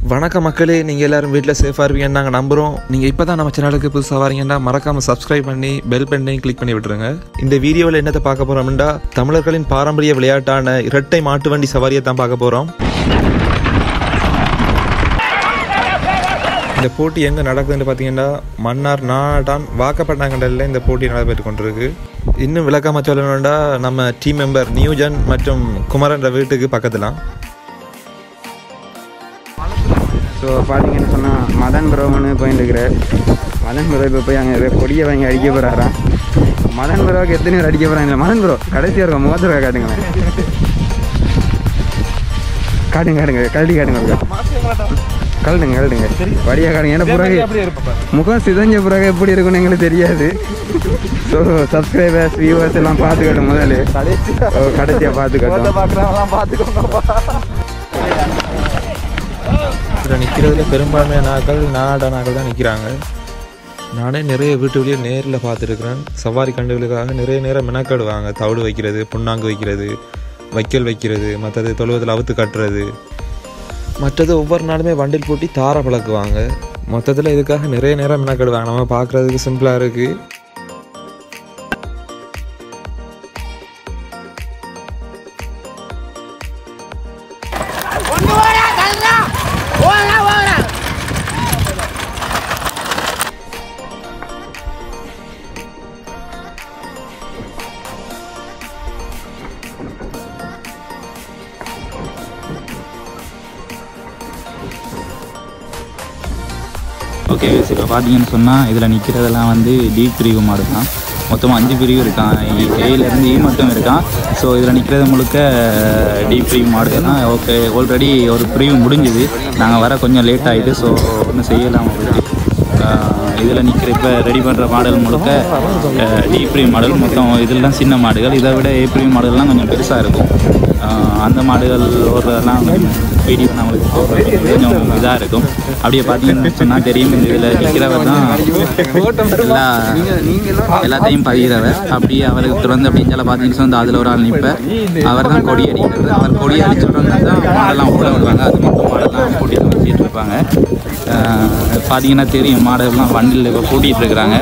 வணக்கம் மக்களே நீங்கள் எல்லாரும் வீட்டில் சேஃபாக இருப்பீங்கன்னு நாங்கள் நம்புகிறோம் நீங்கள் இப்போ தான் நம்ம சேனலுக்கு புதுசாக வரீங்கன்னா மறக்காமல் சப்ஸ்கிரைப் பண்ணி பெல் பட்டனையும் கிளிக் பண்ணி விட்டுருங்க இந்த வீடியோவில் என்னத்தை பார்க்க போகிறோம்னா தமிழர்களின் பாரம்பரிய விளையாட்டான இரட்டை மாட்டு வண்டி சவாரியை தான் பார்க்க போகிறோம் இந்த போட்டி எங்கே நடக்குதுன்னு பார்த்தீங்கன்னா மன்னார் நாடான் வாக்கப்பட்டாங்கடலில் இந்த போட்டி நடைபெற்று கொண்டிருக்கு இன்னும் விளக்கமாக சொல்லணும்னா நம்ம டீம் மெம்பர் நியூஜன் மற்றும் குமரன்ற வீட்டுக்கு பக்கத்துலாம் ஸோ பார்த்தீங்கன்னு சொன்னால் மதன் ப்ரோன்னு போயிட்டு இருக்கிறார் மதன் ப்ரோ இப்போ போய் அங்கே கொடியை வாங்கி அடிக்க போகிறாராம் மதன் ப்ரோவுக்கு எத்தனை பேர் அடிக்க போகிறாங்க மதன் ப்ரோ கடைசியாக இருக்கும் முகத்துல காட்டுங்களேன் காட்டுங்க காட்டுங்க கழட்டி காட்டுங்க ஒருக்கா. கழட்டுங்க கழட்டுங்க வடியாக காட்டுங்க ஏன்னா பிறகு முகம் சிதஞ்ச பிறகு எப்படி இருக்குன்னு எங்களுக்கு தெரியாது ஸோ சப்ஸ்கிரைபர்ஸ் வியூவர்ஸ் எல்லாம் பார்த்துக்கட்டும் முதல்ல ஓ, கடைசியாக பார்த்துக்கட்டும் இதில் நிற்கிறதுல பெரும்பான்மையான நாட்கள் நாடான நாட்கள் தான் நிற்கிறாங்க நானே நிறைய வீட்டு வெளியே நேரில் பார்த்துருக்குறேன் சவாரி கண்டுகளுக்காக நிறைய நேரம் மெனக்கடுவாங்க தவிடு வைக்கிறது புண்ணாங்கு வைக்கிறது வைக்கல் வைக்கிறது மற்றது தொழுவத்தில் அவுத்து கட்டுறது மற்றது ஒவ்வொரு நாளுமே வண்டில் பூட்டி தார பழக்குவாங்க மொத்தத்தில் இதுக்காக நிறைய நேரம் மெனக்கடுவாங்க நம்ம பார்க்குறதுக்கு சிம்பிளாக இருக்குது ஒன்று ஓடா தள்ளுறா ஓடா ஓடா ஓகே இப்போ பார்த்தீங்கன்னு சொன்னால் இதில் நிற்கிறதெல்லாம் வந்து டீப் பிரிவு மாடு தான் மொத்தமாக அஞ்சு பிரிவு இருக்கான் ஏலேருந்து இ மட்டும் இருக்கான் ஸோ இதில் நிற்கிறது முழுக்க டீப் பிரிவு மாடு தான் ஓகே ஆல்ரெடி ஒரு பிரிவு முடிஞ்சுது நாங்கள் வர கொஞ்சம் லேட் ஆகிட்டு ஸோ ஒன்றும் செய்யலாம் உங்களுக்கு இதில் நிற்கிற இப்போ ரெடி பண்ணுற மாடல் முழுக்க டீப் பிரிவு மாடல் மொத்தம் இதெல்லாம் சின்ன மாடுகள் இதை விட ஏ பிரிவு மாடல்லாம் கொஞ்சம் பெருசாக இருக்கும் ஆஹ் அந்த மாடுகள் ஓடுறதெல்லாம் வீடியோ நம்மளுக்கு போடுறது கொஞ்சம் இதாக இருக்கும் அப்படியே பார்த்தீங்கன்னு சொன்னால் தெரியும் இந்த இதில் நிற்கிறவர் தான் எல்லா எல்லாத்தையும் பதிகிறவர் அப்படியே அவருக்கு தொடர்ந்து அப்படின்னு பார்த்தீங்கன்னு சொன்னால் அதில் ஒரு ஆள் நிற்ப அவர் தான் கொடி அடிக்கிறது அவர் கொடி அடிச்சு தொடர்ந்து தான் மாடெல்லாம் ஓட விடுவாங்க அது மட்டும் மாடெல்லாம் கூட்டிட்டு வச்சுட்டு இருப்பாங்க ஆஹ் பார்த்தீங்கன்னா தெரியும் மாடெல்லாம் வண்டியில் இப்போ கூட்டிகிட்டு இருக்கிறாங்க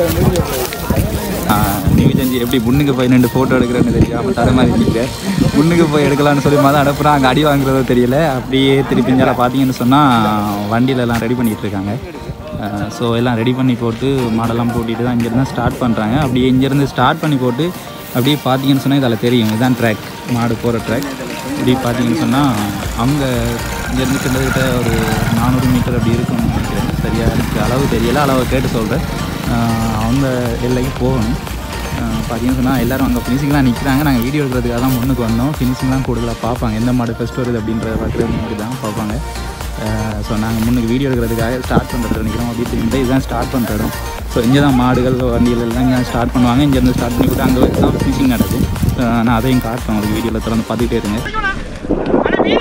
நியூஜெஞ்சி எப்படி முன்னுக்கு போய் நின்று ஃபோட்டோ எடுக்கிறேன்னு தெரியாமல் தர மாதிரி இருந்துச்சு முன்னுக்கு போய் எடுக்கலாம்னு சொல்லி மாதிரி அனுப்புகிறேன் அங்கே அடி வாங்குறதோ தெரியல அப்படியே திருப்பி இஞ்சால பார்த்தீங்கன்னு சொன்னால் வண்டியில எல்லாம் ரெடி பண்ணிகிட்டு இருக்காங்க ஸோ எல்லாம் ரெடி பண்ணி போட்டு மாடெல்லாம் போட்டிட்டு தான் இங்கேருந்து ஸ்டார்ட் பண்ணுறாங்க அப்படியே இங்கேருந்து ஸ்டார்ட் பண்ணி போட்டு அப்படியே பார்த்தீங்கன்னு சொன்னால் இதில் தெரியும் இதுதான் ட்ராக் மாடு போகிற ட்ராக் இப்படி பார்த்தீங்கன்னு சொன்னால் அவங்க இங்கேருந்து கிட்டத்தட்ட ஒரு நானூறு மீட்டர் அப்படி இருக்கும்னு நினைக்கிறேன் சரியாக எனக்கு அளவு தெரியல அளவை கேட்டு சொல்கிறேன் அவங்க எல்லைக்கு போகணும் பார்த்தீங்கன்னு சொன்னால் எல்லோரும் அங்கே ஃபினிஷிங்லாம் நிற்கிறாங்க நாங்கள் வீடியோ எடுக்கிறதுக்காக தான் முன்னுக்கு வந்தோம் ஃபினிஷிங்லாம் கூடுதலாக பார்ப்பாங்க எந்த மாடு ஃபஸ்ட் வருது அப்படின்றத பார்க்குறது தான் பார்ப்பாங்க ஸோ நாங்கள் முன்னுக்கு வீடியோ எடுக்கிறதுக்காக ஸ்டார்ட் பண்ணுறது நினைக்கிறோம் அப்படி திரும்பி இதுதான் ஸ்டார்ட் பண்ணுற இடம் ஸோ இங்கே தான் மாடுகள் வண்டிகள் எல்லாம் இங்கே ஸ்டார்ட் பண்ணுவாங்க இங்கேருந்து ஸ்டார்ட் பண்ணி விட்டு அங்கே வச்சு தான் ஃபினிஷிங் நடக்கும் அஹ் நான் அதையும் காட்டுறேன் உங்களுக்கு வீடியோவில் தொடர்ந்து பார்த்துக்கிட்டே இருங்க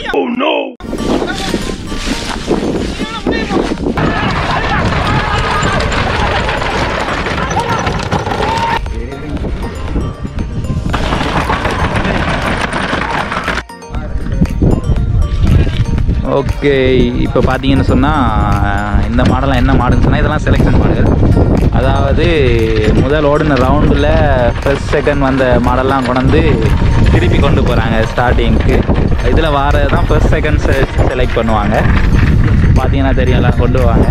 ஓகே இப்போ பார்த்தீங்கன்னு சொன்னால் இந்த மாடலாம் என்ன மாடுன்னு சொன்னால் இதெல்லாம் செலெக்ஷன் மாடுகள் அதாவது முதல் ஓடின ரவுண்டில் ஃபர்ஸ்ட் செகண்ட் வந்த மாடெல்லாம் கொண்டு திருப்பி கொண்டு போகிறாங்க ஸ்டார்டிங்க்கு இதில் வாரது தான் ஃபர்ஸ்ட் செகண்ட் செலக்ட் பண்ணுவாங்க பார்த்தீங்கன்னா தெரியும் எல்லாம் கொண்டு வாங்க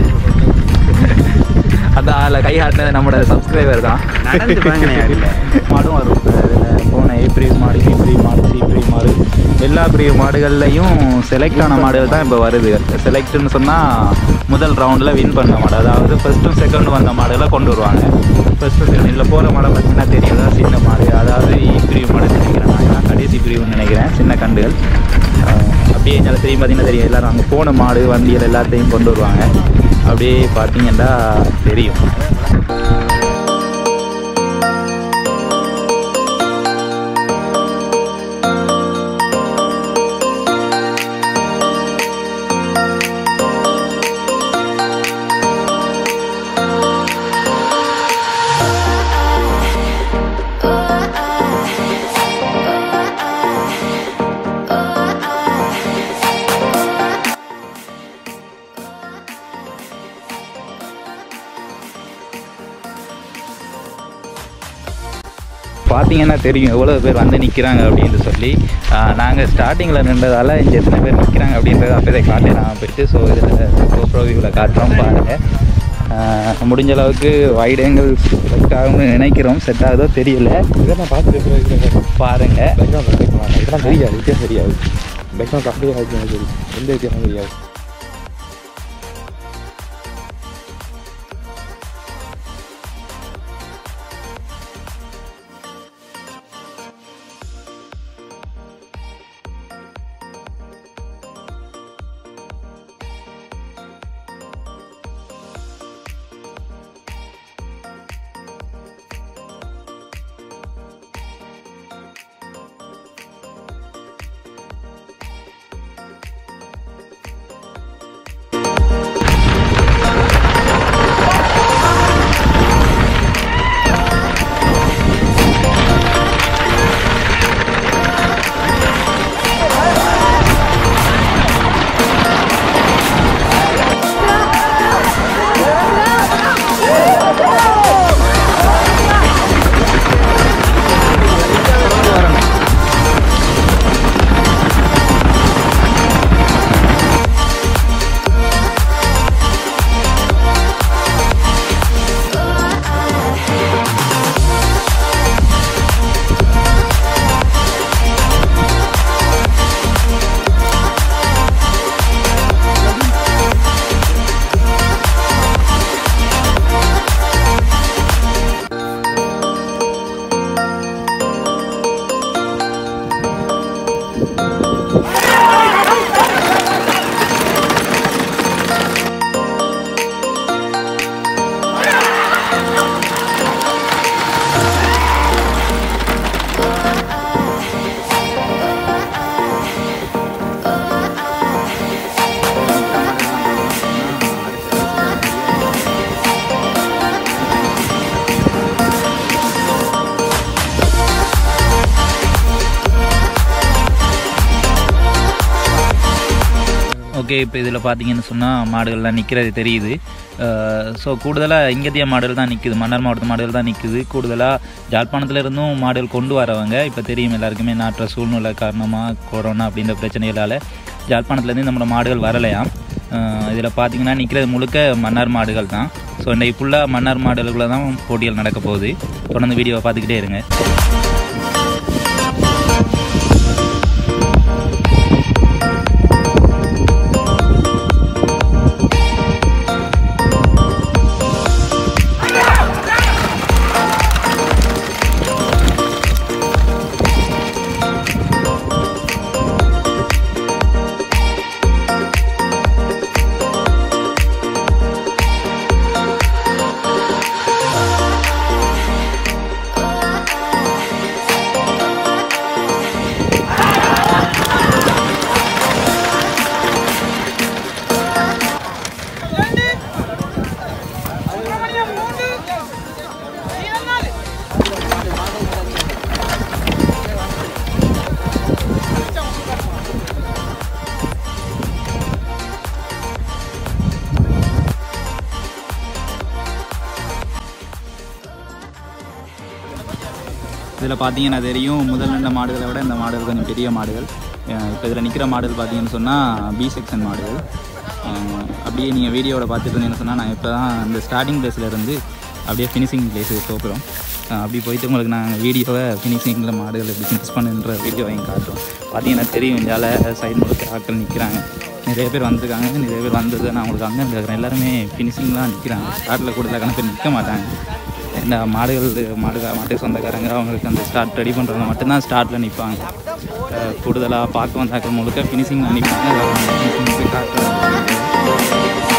அதான் அதில் கை ஆட்டினது நம்மளோட சப்ஸ்கிரைபர் தான் நடந்து பாருங்களேன் அதுல. மாடும் வரும் அதில் போன ஏப்ரல் மாடு ஏப்ரல் மாடு சீப்ரி மாடு எல்லா பிரிவு மாடுகள்லையும் செலக்ட் ஆன மாடுகள் தான் இப்போ வருது செலக்ட்னு சொன்னால் முதல் ரவுண்டில் வின் பண்ண மாடு அதாவது ஃபஸ்ட்டும் செகண்டும் வந்த மாடுகளை கொண்டு வருவாங்க ஃபஸ்ட்டு செகண்ட் இதில் போகிற மாடை பார்த்தீங்கன்னா தெரியும் அதான் சின்ன மாடு அதாவது இ பிரிவு மாடு நினைக்கிறேன் நான் நான் கடைசி பிரிவுன்னு நினைக்கிறேன் சின்ன கண்டுகள் அஹ் அப்படியே என்னால் தெரியும் பார்த்தீங்கன்னா தெரியும் எல்லாரும் அங்கே போன மாடு வண்டிகள் எல்லாத்தையும் கொண்டு வருவாங்க அப்படியே பார்த்தீங்கன்னா தெரியும் பார்த்தீங்கன்னா தெரியும் எவ்வளோ பேர் வந்து நிற்கிறாங்க அப்படின்னு சொல்லி நாங்கள் ஸ்டார்டிங்கில் நின்றதால இங்கே எத்தனை பேர் நிற்கிறாங்க அப்படின்றத அப்போதே காட்டலாம் போயிட்டு ஸோ இதில் கோப்ரோ வியூவில் காட்டுறோம் பாருங்கள் ஆஹ் முடிஞ்ச அளவுக்கு வைடங்கள் செட் ஆகும்னு நினைக்கிறோம் செட் ஆகுதோ தெரியல இதெல்லாம் பார்த்துட்டு பாருங்கள் இதெல்லாம் தெரியாது வித்தியாசம் தெரியாது பேக்ரவுண்ட் அப்படியே ஆச்சு சரி எந்த வித்தியாசம் தெரியாது ஓகே இப்போ இதில் பார்த்தீங்கன்னு சொன்னால் மாடுகள்லாம் நிற்கிறது தெரியுது ஸோ கூடுதலாக இங்கத்திய மாடுகள் தான் நிற்குது மன்னார் மாவட்ட மாடுகள் தான் நிற்குது கூடுதலாக ஜாழ்ப்பாணத்துல இருந்தும் மாடுகள் கொண்டு வரவங்க இப்போ தெரியும் எல்லாருக்குமே நாட்டுற சூழ்நிலை காரணமாக கொரோனா அப்படின்ற பிரச்சனைகளால் ஜாழ்ப்பாணத்துலேருந்து நம்மளோட மாடுகள் வரலையாம் இதில் பார்த்தீங்கன்னா நிற்கிறது முழுக்க மன்னார் மாடுகள் தான் ஸோ இன்றைக்கு ஃபுல்லாக மன்னார் மாடுகளுக்குள்ள தான் போட்டிகள் நடக்க போகுது தொடர்ந்து வீடியோவை பார்த்துக்கிட்டே இருங்க இதில் பார்த்தீங்கன்னா தெரியும் முதல் நின்ற மாடுகளை விட இந்த மாடுகள் கொஞ்சம் பெரிய மாடுகள் இப்போ இதில் நிற்கிற மாடுகள் பார்த்தீங்கன்னு சொன்னால் பி செக்ஷன் மாடுகள் அஹ் அப்படியே நீங்கள் வீடியோவில் பார்த்துட்டு இருந்தீங்கன்னு சொன்னால் நான் இப்போ தான் இந்த ஸ்டார்டிங் பிளேஸில் இருந்து அப்படியே ஃபினிஷிங் பிளேஸுக்கு போகிறோம் அப்படி போயிட்டு உங்களுக்கு நான் வீடியோவை ஃபினிஷிங்கில் மாடுகள் எப்படி ஃபினிஷ் பண்ணுன்ற வீடியோ வாங்கி காட்டுறோம் பார்த்தீங்கன்னா தெரியும் இந்தியாவில் சைடு முழுக்க ஆட்கள் நிற்கிறாங்க நிறைய பேர் வந்திருக்காங்க நிறைய பேர் வந்தது நான் உங்களுக்கு அங்கே இருக்கிறேன் எல்லாருமே ஃபினிஷிங்லாம் நிற்கிறாங்க ஸ்டார்ட்டில் கூடுதலான பேர் நிற்க மாட்டாங்க இந்த மாடுகள் மாடு மாட்டு சொந்தக்காரங்க அவங்களுக்கு அந்த ஸ்டார்ட் ரெடி பண்ணுறவங்க மட்டும்தான் ஸ்டார்ட்டில் நிற்பாங்க கூடுதலாக பார்க்க வந்தாக்கள் முழுக்க ஃபினிஷிங் நிற்பாங்க ஃபினிஷிங் காட்டுறாங்க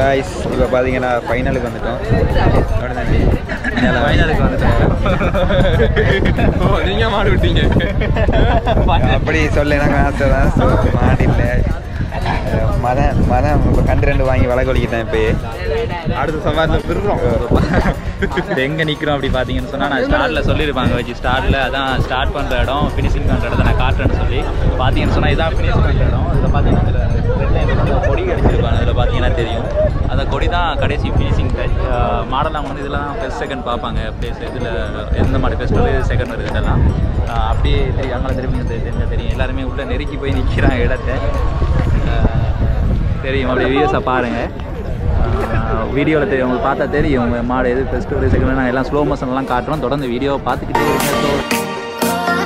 காய்ஸ் இப்போ பார்த்தீங்கன்னா ஃபைனலுக்கு வந்துட்டோம் அவ்வளோதாண்டி ஃபைனலுக்கு வந்துட்டேன் நீங்கள் மாடு விட்டீங்க அப்படி சொல்ல எனக்கு ஆசை தான் ஸோ மாடில்ல மதம் மதம் இப்போ கண்டு ரெண்டு வாங்கி வள கொலிக்கிட்டேன் இப்போ அடுத்த சவாரில் விடுறோம் இப்போ எங்கே நிற்கிறோம் அப்படி பார்த்தீங்கன்னு சொன்னால் நான் ஸ்டார்ட்டில் சொல்லியிருப்பாங்க வச்சு ஸ்டார்ட்டில் அதான் ஸ்டார்ட் பண்ணுற இடம் ஃபினிஷிங் பண்ணுற இடத்த நான் காட்டுறேன்னு சொல்லி பார்த்தீங்கன்னு சொன்னால் இதான் ஃபினிஷ் பண்ணுற இடம் இதில் பார்த்தீங்கன்னா இதில் ரெட் லைனில் வந்து கொடி அடிச்சிருப்பாங்க இதில் பார்த்தீங்கன்னா தெரியும் அந்த கொடி தான் கடைசி ஃபினிஷிங் டச் மாடல் அவங்க வந்து இதில் தான் ஃபஸ்ட் செகண்ட் பார்ப்பாங்க பிளேஸ் இதில் எந்த மாடு ஃபஸ்ட் வருது செகண்ட் வருது இதெல்லாம் ஆஹ் அப்படியே தெரியும் அங்கே திரும்பி இந்த தெரிஞ்ச தெரியும் எல்லாருமே உள்ளே நெருக்கி போய் நிற்கிறாங்க இடத்த ஆஹ் தெரியும் அப்படியே வியூஸை பாருங்கள் வீடியோவில் தெரியும் உங்களுக்கு பார்த்தா தெரியும் உங்க மாடு எது ஃபஸ்ட்டு ஒரு செகண்ட் நான் எல்லாம் ஸ்லோ மோஷன்லாம் காட்டுறோம் தொடர்ந்து வீடியோவை பார்த்துக்கிட்டே இருங்க ஸோ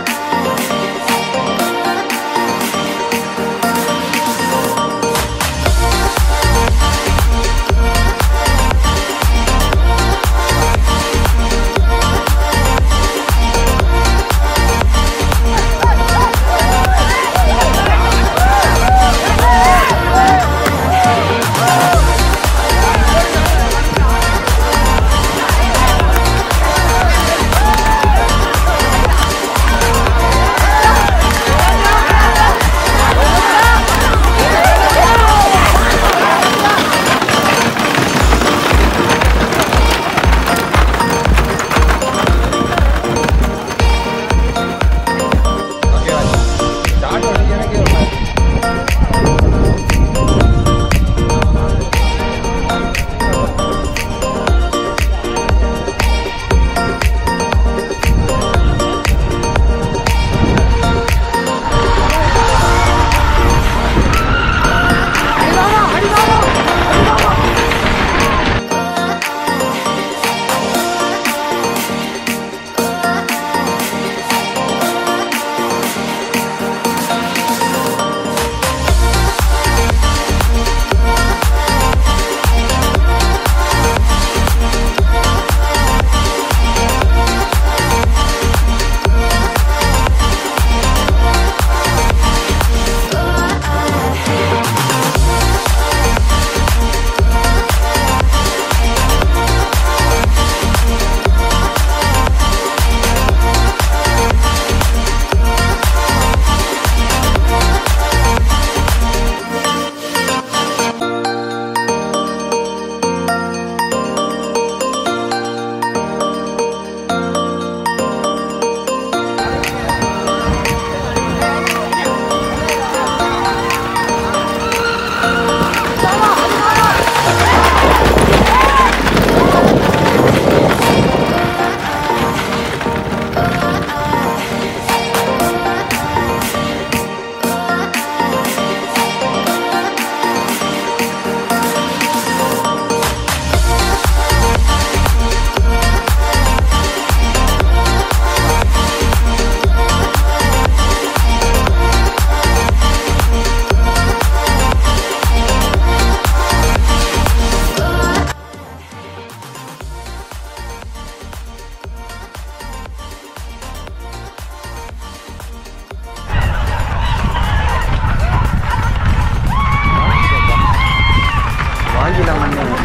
வாங்கிடலாம்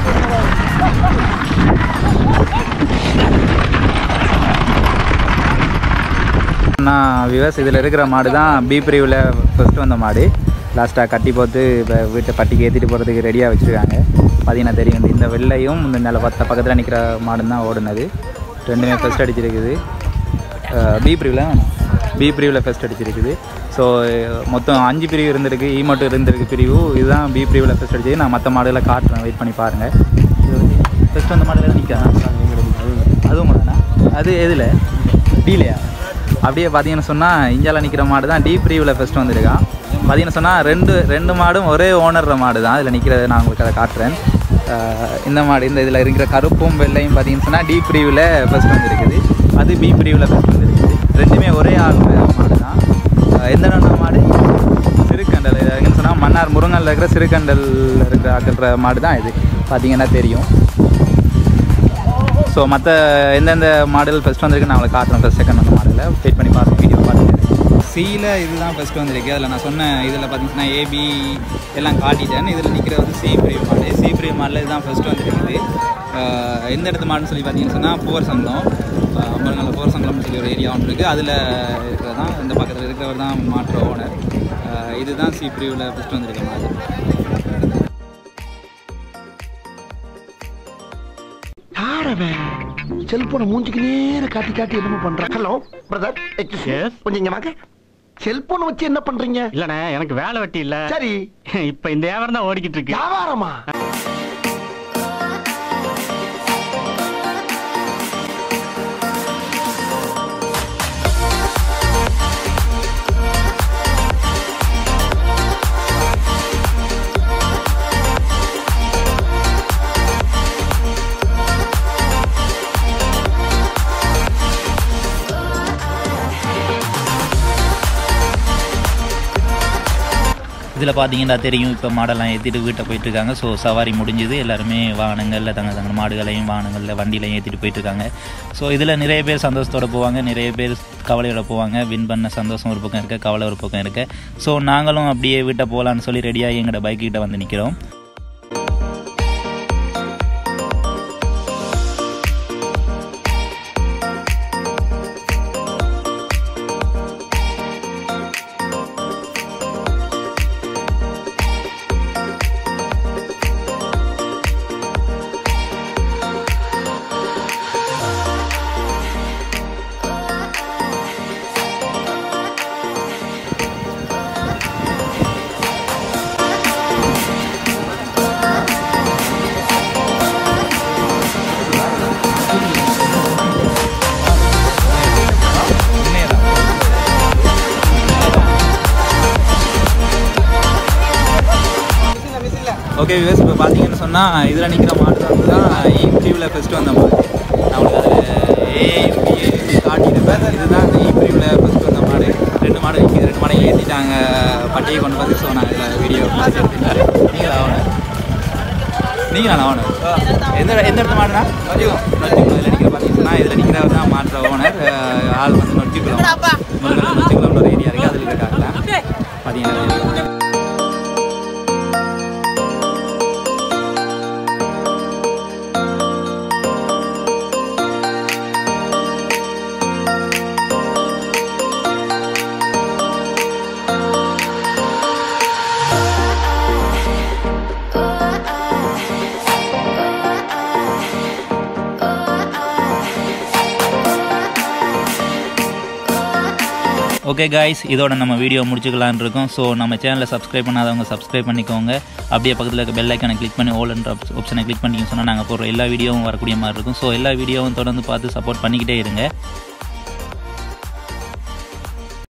மண்ணு நான் விவஸ் இதில் இருக்கிற மாடு தான் பி பிரிவில் ஃபஸ்ட்டு வந்த மாடு லாஸ்ட்டாக கட்டி போட்டு இப்போ வீட்டை பட்டிக்கு ஏற்றிட்டு போகிறதுக்கு ரெடியாக வச்சுருக்காங்க பார்த்தீங்கன்னா தெரியும் இந்த- இந்த வெள்ளையும் இந்த நில பத்த பக்கத்தில் நிற்கிற மாடு தான் ஓடுனது ரெண்டுமே ஃபஸ்ட் அடிச்சிருக்குது பி பிரிவில் பி பிரிவில் ஃபஸ்ட் அடிச்சிருக்குது ஸோ மொத்தம் அஞ்சு பிரிவு இருந்திருக்கு இ மட்டும் இருந்திருக்கு பிரிவு இதுதான் பி பிரிவில் ஃபஸ்ட் அடிச்சது நான் மற்ற மாடுகளை காட்டுறேன் வெயிட் பண்ணி பாருங்கள் ஃபஸ்ட் அந்த மாடலில் நிற்கா அதுவும் தானே அது எதில் டீலையா அப்படியே பார்த்தீங்கன்னு சொன்னால் இந்தியாவில் நிற்கிற மாடு தான் டீப் ப்ரீவில் ஃபஸ்ட்டு வந்திருக்கான் பார்த்தீங்கன்னு சொன்னால் ரெண்டு ரெண்டு மாடும் ஒரே ஓனர்ற மாடு தான் இதில் நிற்கிறத நான் உங்களுக்கு அதை காட்டுறேன் அஹ் இந்த மாடு இந்த இதில் இருக்கிற கருப்பும் வெள்ளையும் பார்த்தீங்கன்னு சொன்னால் டீப் ப்ரீவில் ஃபஸ்ட் வந்திருக்குது அது பி ப்ரீவில் ஃபஸ்ட் வந்திருக்குது ரெண்டுமே ஒரே ஆள் மாடு தான் அஹ் எந்த நல்ல மாடு சிறுக்கண்டல் எங்கன்னு சொன்னால் மன்னார் முருங்கல்ல இருக்கிற சிறுக்கண்டல் இருக்கிற அகன்ற மாடு தான் இது பார்த்தீங்கன்னா தெரியும் ஸோ மற்ற எந்தெந்த மாடல் ஃபஸ்ட் வந்திருக்கு நான் உங்களுக்கு காட்டுறேன் ஃபஸ்ட் செகண்ட் அந்த மாடலில் வெயிட் பண்ணி பாருங்க வீடியோ பார்த்துட்டு சியில் இதுதான் ஃபஸ்ட்டு வந்திருக்கு அதில் நான் சொன்ன இதில் பார்த்தீங்கன்னா ஏபி எல்லாம் காட்டிட்டேன் இதில் நிற்கிறது வந்து சி பிரிவு மாடு சி பிரிவு மாடில் இதுதான் ஃபஸ்ட்டு வந்திருக்குது ஆஹ் எந்த இடத்து மாடுன்னு சொல்லி பார்த்தீங்கன்னு சொன்னால் பூவர் சங்கம் அம்பலங்களில் பூவர் சங்கம்னு சொல்லி ஒரு ஏரியா ஒன்று இருக்குது அதில் இருக்கிறது தான் இந்த பக்கத்தில் இருக்கிறவர் தான் மாற்று ஓனர் இதுதான் சி பிரிவில் ஃபஸ்ட்டு வந்திருக்க மாடு யாரவன் செல்போனை மூஞ்சிக்கு நேர காட்டி காட்டி என்னமோ பண்றான் ஹலோ பிரதர் கொஞ்சம் இங்க வாங்க செல்போன் வச்சு என்ன பண்றீங்க இல்லண்ணே எனக்கு வேலை வெட்டி இல்ல சரி இப்ப இந்த வியாபாரம் தான் ஓடிக்கிட்டு இருக்கு வியாபாரமா இதில் பார்த்தீங்கன்னா தெரியும் இப்போ மாடெல்லாம் ஏற்றிட்டு வீட்டை போயிட்டுருக்காங்க ஸோ சவாரி முடிஞ்சுது எல்லாருமே வாகனங்களில் தங்க தங்க மாடுகளையும் வாகனங்களில் வண்டியிலையும் ஏற்றிட்டு போயிட்டுருக்காங்க ஸோ இதில் நிறைய பேர் சந்தோஷத்தோட போவாங்க நிறைய பேர் கவலையோட போவாங்க வின் பண்ண சந்தோஷம் ஒரு பக்கம் இருக்க கவலை ஒரு பக்கம் இருக்க ஸோ நாங்களும் அப்படியே வீட்டை போகலான்னு சொல்லி ரெடியாகி எங்களோட பைக் கிட்ட வந்து நிற்கிறோம் ஓகே விவேஸ் இப்போ பார்த்தீங்கன்னு சொன்னால் இதில் நிற்கிற மாடு வந்து தான் இன்டர்வியூவில் ஃபஸ்ட்டு வந்த மாடு நான் உங்களுக்கு அதில் ஏஎம்பிஏ காட்டியிருப்பேன் இதுதான் அந்த இன்டர்வியூவில் ஃபஸ்ட்டு வந்த மாடு ரெண்டு மாடு நிற்கிது ரெண்டு மாடை ஏற்றிட்டாங்க பட்டியை கொண்டு வந்து ஸோ நான் இதில் வீடியோ நீங்கள் ஆகணும் நீங்கள் நான் ஓனர் எந்த எந்த இடத்து மாடுனா நொச்சிக்குளம் நொச்சிக்குளம் இதில் நிற்கிற பார்த்தீங்கன்னா இதில் நிற்கிறவர் தான் மாற்ற ஓனர் ஆள் வந்து நொச்சிக்குளம் முருகன் நொச்சிக்குளம்னு ஒரு ஏரியா இருக்குது அதில் இருக்காங்க பார்த்தீங்கன்னா ஓகே காய்ஸ் இதோட நம்ம வீடியோ முடிச்சுக்கலான்னு இருக்கோம் ஸோ நம்ம சேனலை சப்ஸ்கிரைப் பண்ணாதவங்க சப்ஸ்கிரைப் பண்ணிக்கோங்க அப்படியே பக்கத்தில் இருக்க பெல் ஐக்கனை கிளிக் பண்ணி ஓல் என்ற ஆப்ஷனை கிளிக் பண்ணிக்க சொன்னால் நாங்கள் போடுற எல்லா வீடியோவும் வரக்கூடிய மாதிரி இருக்கும் ஸோ எல்லா வீடியோவும் தொடர்ந்து பார்த்து சப்போர்ட் பண்ணிக்கிட்டே இருங்க